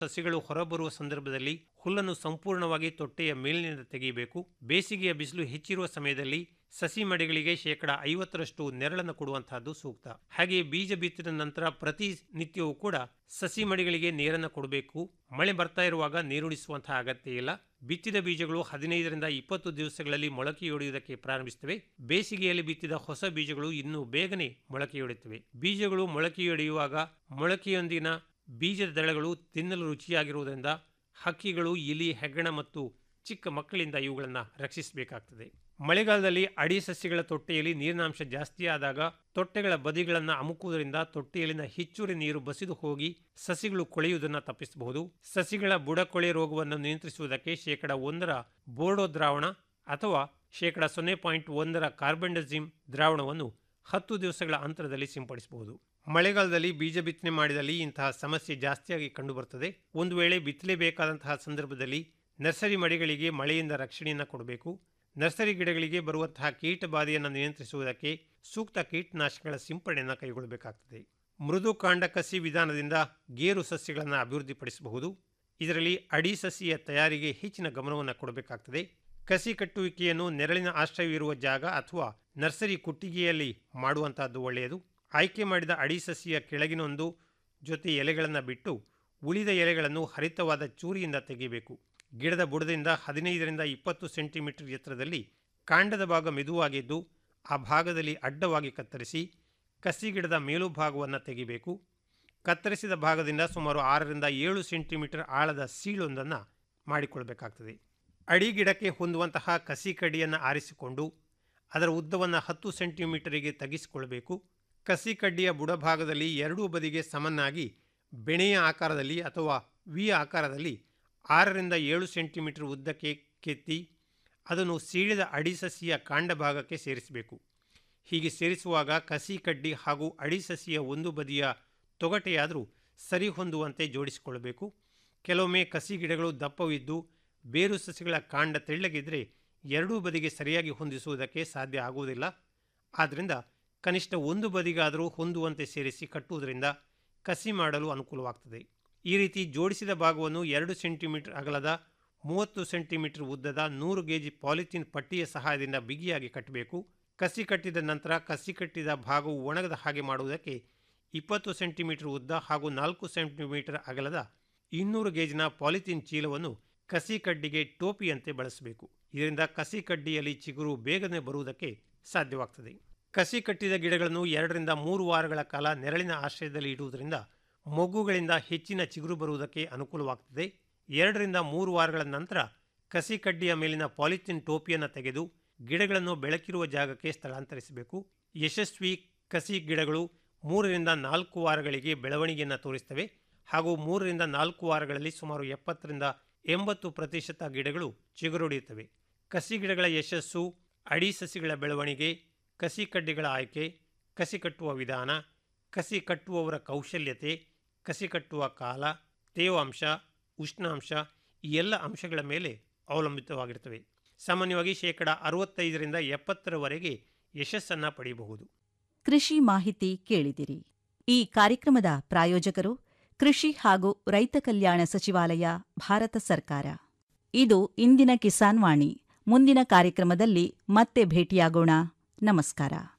ಸಸಿಗಳು ಹೊರಬರುವ ಸಂದರ್ಭದಲ್ಲಿ ಹುಲ್ಲನ್ನು ಸಂಪೂರ್ಣವಾಗಿ ತೊಟ್ಟೆಯ ಮೇಲಿನಿಂದ ತೆಗೆಯಬೇಕು ಬೇಸಿಗೆಯ ಬಿಸಿಲು ಹೆಚ್ಚಿರುವ ಸಮಯದಲ್ಲಿ ಸಸಿ ಮಡಿಗಳಿಗೆ ಶೇಕಡ ಐವತ್ತರಷ್ಟು ನೆರಳನ್ನು ಕೊಡುವಂತಹದ್ದು ಸೂಕ್ತ ಹಾಗೆಯೇ ಬೀಜ ಬಿತ್ತಿದ ನಂತರ ಪ್ರತಿ ನಿತ್ಯವೂ ಕೂಡ ಸಸಿ ಮಡಿಗಳಿಗೆ ನೀರನ್ನು ಕೊಡಬೇಕು ಮಳೆ ಬರ್ತಾ ಇರುವಾಗ ನೀರುಣಿಸುವಂತಹ ಅಗತ್ಯ ಇಲ್ಲ ಬಿತ್ತಿದ ಬೀಜಗಳು ಹದಿನೈದರಿಂದ ಇಪ್ಪತ್ತು ದಿವಸಗಳಲ್ಲಿ ಮೊಳಕೆಯೊಡೆಯುವುದಕ್ಕೆ ಪ್ರಾರಂಭಿಸುತ್ತವೆ ಬೇಸಿಗೆಯಲ್ಲಿ ಬಿತ್ತಿದ ಹೊಸ ಬೀಜಗಳು ಇನ್ನೂ ಬೇಗನೆ ಮೊಳಕೆಯೊಡೆಯುತ್ತವೆ ಬೀಜಗಳು ಮೊಳಕೆಯೊಡೆಯುವಾಗ ಮೊಳಕೆಯೊಂದಿನ ಬೀಜದ ದಳಗಳು ತಿನ್ನಲು ರುಚಿಯಾಗಿರುವುದರಿಂದ ಹಕ್ಕಿಗಳು ಇಲಿ ಹೆಗ್ಗಣ ಮತ್ತು ಚಿಕ್ಕ ಮಕ್ಕಳಿಂದ ಇವುಗಳನ್ನು ರಕ್ಷಿಸಬೇಕಾಗ್ತದೆ ಮಳೆಗಾಲದಲ್ಲಿ ಅಡಿ ಸಸ್ಯಗಳ ತೊಟ್ಟೆಯಲ್ಲಿ ನೀರಿನಾಂಶ ಜಾಸ್ತಿ ಆದಾಗ ತೊಟ್ಟೆಗಳ ಬದಿಗಳನ್ನು ಅಮುಕುವುದರಿಂದ ತೊಟ್ಟೆಯಲ್ಲಿನ ಹೆಚ್ಚುವರಿ ನೀರು ಬಸಿದು ಹೋಗಿ ಸಸಿಗಳು ಕೊಳೆಯುವುದನ್ನು ತಪ್ಪಿಸಬಹುದು ಸಸಿಗಳ ಬುಡಕೊಳೆ ರೋಗವನ್ನು ನಿಯಂತ್ರಿಸುವುದಕ್ಕೆ ಶೇಕಡ ಒಂದರ ಬೋರ್ಡೋ ದ್ರಾವಣ ಅಥವಾ ಶೇಕಡ ಸೊನ್ನೆ ಪಾಯಿಂಟ್ ಒಂದರ ಕಾರ್ಬೆಂಡಜಿಮ್ ದ್ರಾವಣವನ್ನು ಹತ್ತು ದಿವಸಗಳ ಅಂತರದಲ್ಲಿ ಸಿಂಪಡಿಸಬಹುದು ಮಳೆಗಾಲದಲ್ಲಿ ಬೀಜ ಬಿತ್ತನೆ ಮಾಡಿದಲ್ಲಿ ಇಂತಹ ಸಮಸ್ಯೆ ಜಾಸ್ತಿಯಾಗಿ ಕಂಡುಬರುತ್ತದೆ ಒಂದು ವೇಳೆ ಬಿತ್ತಲೇಬೇಕಾದಂತಹ ಸಂದರ್ಭದಲ್ಲಿ ನರ್ಸರಿ ಮಡಿಗಳಿಗೆ ಮಳೆಯಿಂದ ರಕ್ಷಣೆಯನ್ನು ಕೊಡಬೇಕು ನರ್ಸರಿ ಗಿಡಗಳಿಗೆ ಬರುವಂತಹ ಕೀಟ ಬಾಧೆಯನ್ನು ನಿಯಂತ್ರಿಸುವುದಕ್ಕೆ ಸೂಕ್ತ ಕೀಟನಾಶಕಗಳ ಸಿಂಪಡಣೆಯನ್ನು ಕೈಗೊಳ್ಳಬೇಕಾಗ್ತದೆ ಮೃದು ಕಾಂಡ ಕಸಿ ವಿಧಾನದಿಂದ ಗೇರು ಸಸ್ಯಗಳನ್ನು ಅಭಿವೃದ್ಧಿಪಡಿಸಬಹುದು ಇದರಲ್ಲಿ ಅಡಿ ಸಸಿಯ ತಯಾರಿಗೆ ಹೆಚ್ಚಿನ ಗಮನವನ್ನು ಕೊಡಬೇಕಾಗ್ತದೆ ಕಸಿ ಕಟ್ಟುವಿಕೆಯನ್ನು ನೆರಳಿನ ಆಶ್ರಯವಿರುವ ಜಾಗ ಅಥವಾ ನರ್ಸರಿ ಕುಟ್ಟಿಗೆಯಲ್ಲಿ ಮಾಡುವಂತಹದ್ದು ಒಳ್ಳೆಯದು ಆಯ್ಕೆ ಮಾಡಿದ ಅಡಿ ಸಸಿಯ ಕೆಳಗಿನೊಂದು ಜೊತೆ ಎಲೆಗಳನ್ನು ಬಿಟ್ಟು ಉಳಿದ ಎಲೆಗಳನ್ನು ಹರಿತವಾದ ಚೂರಿಯಿಂದ ತೆಗೆಯಬೇಕು ಗಿಡದ ಬುಡದಿಂದ ಹದಿನೈದರಿಂದ ಇಪ್ಪತ್ತು ಸೆಂಟಿಮೀಟರ್ ಎತ್ತರದಲ್ಲಿ ಕಾಂಡದ ಭಾಗ ಮೆದುವಾಗಿದ್ದು ಆ ಭಾಗದಲ್ಲಿ ಅಡ್ಡವಾಗಿ ಕತ್ತರಿಸಿ ಕಸಿ ಗಿಡದ ಮೇಲು ಭಾಗವನ್ನು ತೆಗಿಬೇಕು ಕತ್ತರಿಸಿದ ಭಾಗದಿಂದ ಸುಮಾರು ಆರರಿಂದ ಏಳು ಸೆಂಟಿಮೀಟರ್ ಆಳದ ಸೀಳೊಂದನ್ನು ಮಾಡಿಕೊಳ್ಬೇಕಾಗ್ತದೆ ಅಡಿ ಗಿಡಕ್ಕೆ ಹೊಂದುವಂತಹ ಕಸಿ ಕಡ್ಡಿಯನ್ನು ಆರಿಸಿಕೊಂಡು ಅದರ ಉದ್ದವನ್ನು ಹತ್ತು ಸೆಂಟಿಮೀಟರಿಗೆ ತಗ್ಗಿಸಿಕೊಳ್ಬೇಕು ಕಸಿ ಕಡ್ಡಿಯ ಬುಡಭಾಗದಲ್ಲಿ ಎರಡೂ ಬದಿಗೆ ಸಮನಾಗಿ ಬೆಣೆಯ ಆಕಾರದಲ್ಲಿ ಅಥವಾ ವಿ ಆಕಾರದಲ್ಲಿ ಆರರಿಂದ ಏಳು ಸೆಂಟಿಮೀಟರ್ ಉದ್ದಕ್ಕೆ ಕೆತ್ತಿ ಅದನ್ನು ಸೀಳಿದ ಅಡಿ ಸಸಿಯ ಕಾಂಡ ಭಾಗಕ್ಕೆ ಸೇರಿಸಬೇಕು ಹೀಗೆ ಸೇರಿಸುವಾಗ ಕಸಿ ಕಡ್ಡಿ ಹಾಗೂ ಅಡಿ ಸಸಿಯ ಒಂದು ಬದಿಯ ತೊಗಟೆಯಾದರೂ ಸರಿ ಹೊಂದುವಂತೆ ಜೋಡಿಸಿಕೊಳ್ಳಬೇಕು ಕೆಲವೊಮ್ಮೆ ಕಸಿ ಗಿಡಗಳು ದಪ್ಪವಿದ್ದು ಬೇರು ಸಸಿಗಳ ಕಾಂಡ ತೆಳ್ಳಗಿದ್ದರೆ ಎರಡೂ ಬದಿಗೆ ಸರಿಯಾಗಿ ಹೊಂದಿಸುವುದಕ್ಕೆ ಸಾಧ್ಯ ಆಗುವುದಿಲ್ಲ ಆದ್ದರಿಂದ ಕನಿಷ್ಠ ಒಂದು ಬದಿಗಾದರೂ ಹೊಂದುವಂತೆ ಸೇರಿಸಿ ಕಟ್ಟುವುದರಿಂದ ಕಸಿ ಮಾಡಲು ಅನುಕೂಲವಾಗ್ತದೆ ಈ ರೀತಿ ಜೋಡಿಸಿದ ಭಾಗವನ್ನು ಎರಡು ಸೆಂಟಿಮೀಟರ್ ಅಗಲದ ಮೂವತ್ತು ಸೆಂಟಿಮೀಟರ್ ಉದ್ದದ ನೂರು ಗೇಜಿ ಪಾಲಿಥೀನ್ ಪಟ್ಟಿಯ ಸಹಾಯದಿಂದ ಬಿಗಿಯಾಗಿ ಕಟ್ಟಬೇಕು ಕಸಿ ಕಟ್ಟಿದ ನಂತರ ಕಸಿ ಕಟ್ಟಿದ ಭಾಗವು ಒಣಗದ ಹಾಗೆ ಮಾಡುವುದಕ್ಕೆ ಇಪ್ಪತ್ತು ಸೆಂಟಿಮೀಟರ್ ಉದ್ದ ಹಾಗೂ ನಾಲ್ಕು ಸೆಂಟಿಮೀಟರ್ ಅಗಲದ ಇನ್ನೂರು ಗೇಜಿನ ಪಾಲಿಥೀನ್ ಚೀಲವನ್ನು ಕಸಿ ಕಡ್ಡಿಗೆ ಟೋಪಿಯಂತೆ ಬಳಸಬೇಕು ಇದರಿಂದ ಕಸಿ ಕಡ್ಡಿಯಲ್ಲಿ ಚಿಗುರು ಬೇಗನೆ ಬರುವುದಕ್ಕೆ ಸಾಧ್ಯವಾಗ್ತದೆ ಕಸಿ ಕಟ್ಟಿದ ಗಿಡಗಳನ್ನು ಎರಡರಿಂದ ಮೂರು ವಾರಗಳ ಕಾಲ ನೆರಳಿನ ಆಶ್ರಯದಲ್ಲಿ ಇಡುವುದರಿಂದ ಮೊಗ್ಗುಗಳಿಂದ ಹೆಚ್ಚಿನ ಚಿಗುರು ಬರುವುದಕ್ಕೆ ಅನುಕೂಲವಾಗ್ತದೆ ಎರಡರಿಂದ ಮೂರು ವಾರಗಳ ನಂತರ ಕಸಿ ಕಡ್ಡಿಯ ಮೇಲಿನ ಪಾಲಿಥಿನ್ ಟೋಪಿಯನ್ನು ತೆಗೆದು ಗಿಡಗಳನ್ನು ಬೆಳಕಿರುವ ಜಾಗಕ್ಕೆ ಸ್ಥಳಾಂತರಿಸಬೇಕು ಯಶಸ್ವಿ ಕಸಿ ಗಿಡಗಳು ಮೂರರಿಂದ ನಾಲ್ಕು ವಾರಗಳಿಗೆ ಬೆಳವಣಿಗೆಯನ್ನು ತೋರಿಸ್ತವೆ ಹಾಗೂ ಮೂರರಿಂದ ನಾಲ್ಕು ವಾರಗಳಲ್ಲಿ ಸುಮಾರು ಎಪ್ಪತ್ತರಿಂದ ಎಂಬತ್ತು ಪ್ರತಿಶತ ಗಿಡಗಳು ಚಿಗುರೊಡೆಯುತ್ತವೆ ಕಸಿ ಗಿಡಗಳ ಯಶಸ್ಸು ಅಡಿ ಸಸಿಗಳ ಬೆಳವಣಿಗೆ ಕಸಿ ಕಡ್ಡಿಗಳ ಆಯ್ಕೆ ಕಸಿ ಕಟ್ಟುವ ವಿಧಾನ ಕಸಿ ಕಟ್ಟುವವರ ಕೌಶಲ್ಯತೆ ಕಸಿ ಕಟ್ಟುವ ಕಾಲ ತೇವಾಂಶ ಉಷ್ಣಾಂಶ ಈ ಎಲ್ಲ ಅಂಶಗಳ ಮೇಲೆ ಅವಲಂಬಿತವಾಗಿರ್ತವೆ ಸಾಮಾನ್ಯವಾಗಿ ಶೇಕಡ ಅರವತ್ತೈದರಿಂದ ಎಪ್ಪತ್ತರವರೆಗೆ ಯಶಸ್ಸನ್ನು ಪಡೆಯಬಹುದು ಕೃಷಿ ಮಾಹಿತಿ ಕೇಳಿದಿರಿ ಈ ಕಾರ್ಯಕ್ರಮದ ಪ್ರಾಯೋಜಕರು ಕೃಷಿ ಹಾಗೂ ರೈತ ಕಲ್ಯಾಣ ಸಚಿವಾಲಯ ಭಾರತ ಸರ್ಕಾರ ಇದು ಇಂದಿನ ಕಿಸಾನ್ ವಾಣಿ ಮುಂದಿನ ಕಾರ್ಯಕ್ರಮದಲ್ಲಿ ಮತ್ತೆ ಭೇಟಿಯಾಗೋಣ ನಮಸ್ಕಾರ